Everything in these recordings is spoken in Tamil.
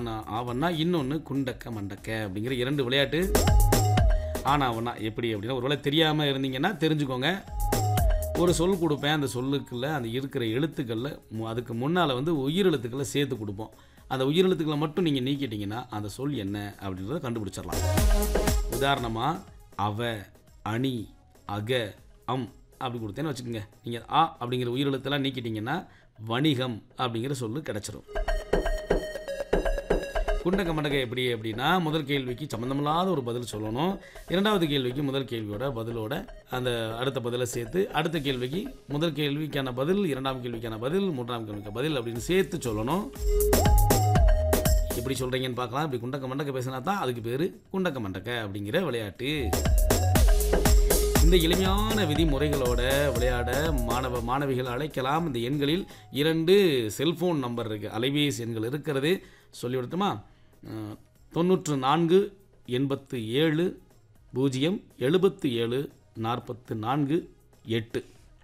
ஆனா ஆவன்னா இன்னொன்று குண்டக்க மண்டக்க அப்படிங்கிற இரண்டு விளையாட்டு ஆனாவன்னா எப்படி அப்படின்னா ஒருவேளை தெரியாமல் இருந்தீங்கன்னா தெரிஞ்சுக்கோங்க ஒரு சொல் கொடுப்பேன் அந்த சொல்லுக்குள்ள அந்த இருக்கிற எழுத்துக்களில் மு- அதுக்கு முன்னால் வந்து உயிரெழுத்துக்களை சேர்த்து கொடுப்போம் அந்த உயிரெழுத்துக்களை மட்டும் நீங்கள் நீக்கிட்டீங்கன்னா அந்த சொல் என்ன அப்படின்றத கண்டுபிடிச்சிடலாம் உதாரணமாக அவ அணி அக அம் அப்படி கொடுத்தேன்னு வச்சுக்கோங்க நீங்கள் ஆ அப்படிங்கிற உயிரெழுத்தெல்லாம் நீக்கிட்டீங்கன்னா வணிகம் அப்படிங்கிற சொல்லு கிடச்சிரும் குண்டக்க மண்டக்க எப்படி அப்படின்னா முதல் கேள்விக்கு சம்மந்தமில்லாத ஒரு பதில் சொல்லணும் இரண்டாவது கேள்விக்கு முதல் கேள்வியோட பதிலோட அந்த அடுத்த பதிலை சேர்த்து அடுத்த கேள்விக்கு முதல் கேள்விக்கான பதில் இரண்டாம் கேள்விக்கான பதில் மூன்றாம் கேள்விக்கான பதில் அப்படின்னு சேர்த்து சொல்லணும் எப்படி சொல்கிறீங்கன்னு பார்க்கலாம் இப்படி குண்டக்க மண்டக்க பேசினா தான் அதுக்கு பேர் குண்டக்க மண்டக்க அப்படிங்கிற விளையாட்டு இந்த எளிமையான விதிமுறைகளோட விளையாட மாணவ மாணவிகள் அழைக்கலாம் இந்த எண்களில் இரண்டு செல்போன் நம்பர் இருக்குது அலைபேசி எண்கள் இருக்கிறது சொல்லிவிடட்டுமா அஹ், தொண்ணூற்று நான்கு எண்பத்து ஏழு பூஜ்ஜியம் எழுபத்து ஏழு நாற்பத்து நான்கு எட்டு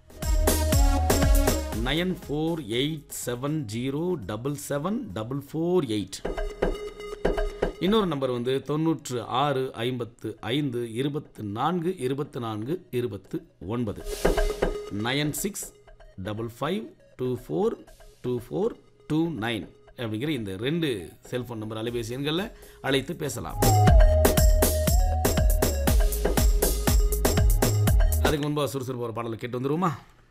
nine four eight seven zero double seven double four eight இன்னொரு நம்பர் வந்து தொண்ணூற்று ஆறு ஐம்பத்து ஐந்து இருபத்து நான்கு இருபத்து நான்கு இருபத்து ஒன்பது nine six double five two four two four two nine அப்படிங்கிற இந்த ரெண்டு செல்ஃபோன் நம்பர் அலைபேசி எண்களில் அழைத்து பேசலாம் அதுக்கு முன்பாக சுறுசுறுப்பு ஒரு பாடலை கேட்டு வந்துருவோமா